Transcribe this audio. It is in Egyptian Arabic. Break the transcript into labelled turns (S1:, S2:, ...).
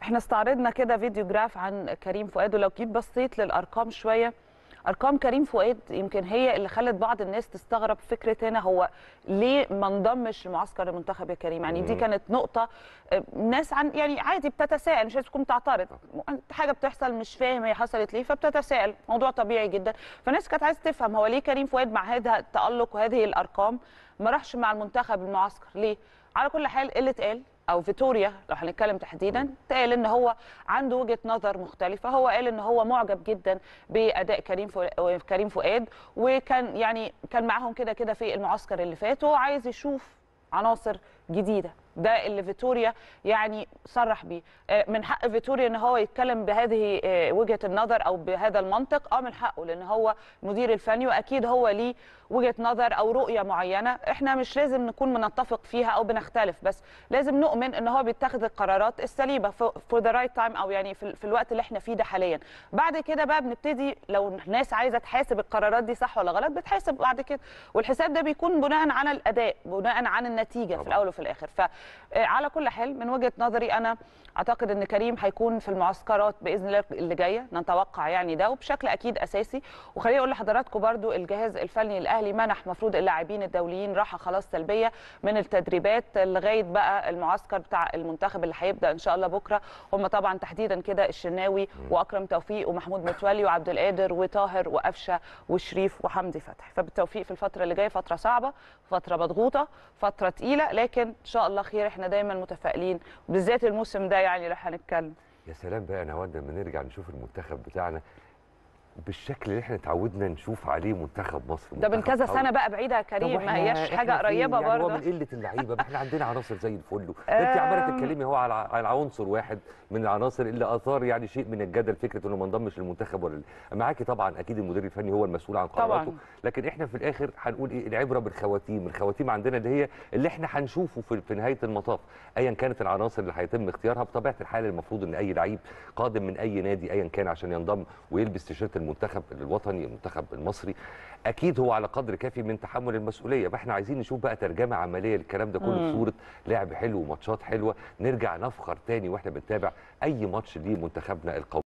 S1: احنا استعرضنا كده فيديو جراف عن كريم فؤاد ولو جيت بصيت للارقام شويه ارقام كريم فؤاد يمكن هي اللي خلت بعض الناس تستغرب فكره هنا هو ليه ما انضمش لمعسكر المنتخب يا كريم يعني دي
S2: مم.
S1: كانت نقطه آه، ناس عن يعني عادي بتتساءل مش لازم تكون بتعترض حاجه بتحصل مش فاهم هي حصلت ليه فبتتساءل موضوع طبيعي جدا فالناس كانت عايزه تفهم هو ليه كريم فؤاد مع هذا التالق وهذه الارقام ما راحش مع المنتخب المعسكر ليه على كل حال اللي اتقال او فيتوريا لو هنتكلم تحديدا قال ان هو عنده وجهه نظر مختلفه هو قال ان هو معجب جدا باداء كريم فؤاد كريم فؤاد وكان يعني كان معاهم كده كده في المعسكر اللي فات وهو عايز يشوف عناصر جديده ده اللي فيتوريا يعني صرح بيه آه، من حق فيتوريا ان هو يتكلم بهذه آه، وجهه النظر او بهذا المنطق اه من حقه لان هو المدير الفني واكيد هو ليه وجهه نظر او رؤيه معينه احنا مش لازم نكون بنتفق فيها او بنختلف بس لازم نؤمن ان هو بيتخذ القرارات السليمه فور ذا رايت تايم او يعني في, في الوقت اللي احنا فيه ده حاليا بعد كده بقى بنبتدي لو الناس عايزه تحاسب القرارات دي صح ولا غلط بتحاسب بعد كده والحساب ده بيكون بناء على الاداء بناء عن النتيجه في
S2: طبعاً.
S1: الاول وفي الاخر فعلى كل حال من وجهه نظري انا اعتقد ان كريم هيكون في المعسكرات باذن الله اللي جايه نتوقع يعني ده وبشكل اكيد اساسي وخليني اقول لحضراتكم برضو الجهاز الفني الاهلي منح مفروض اللاعبين الدوليين راحه خلاص سلبيه من التدريبات لغايه بقى المعسكر بتاع المنتخب اللي هيبدا ان شاء الله بكره هم طبعا تحديدا كده الشناوي واكرم توفيق ومحمود متولي وعبد القادر وطاهر وقفشه وشريف وحمدي فتحي فبالتوفيق في الفتره اللي جايه فتره صعبه فتره مضغوطه فتره تقيله لكن ان شاء الله خير احنا دايما متفائلين بالذات الموسم ده يعني اللي هنتكلم
S2: يا سلام بقى انا واد لما نرجع نشوف المنتخب بتاعنا بالشكل اللي احنا اتعودنا نشوف عليه منتخب مصر
S1: ده من
S2: منتخب
S1: كذا
S2: قوي.
S1: سنه بقى بعيده يا
S2: طب
S1: كريم ما
S2: وإحنا-
S1: هياش
S2: إحنا
S1: حاجه
S2: فين؟
S1: قريبه
S2: يعني هو
S1: برضه
S2: من قله اللعيبه ما احنا عندنا عناصر زي الفل انت عماله
S1: آم.
S2: تتكلمي هو على على عنصر واحد من العناصر اللي اثار يعني شيء من الجدل فكره انه ما انضمش للمنتخب ولا لا. معاكي طبعا اكيد المدير الفني هو المسؤول عن قراراته
S1: طبعاً.
S2: لكن احنا في الاخر هنقول ايه العبره بالخواتيم الخواتيم عندنا اللي هي اللي احنا هنشوفه في, في نهايه المطاف ايا كانت العناصر اللي هيتم اختيارها بطبيعه الحال المفروض ان اي لعيب قادم من اي نادي ايا كان عشان ينضم ويلبس تيشيرت المنتخب الوطني المنتخب المصري اكيد هو على قدر كافي من تحمل المسؤوليه فاحنا عايزين نشوف بقى ترجمه عمليه للكلام ده كله
S1: مم.
S2: في صوره لعب حلو وماتشات حلوه نرجع نفخر تاني واحنا بنتابع اي ماتش لمنتخبنا القومي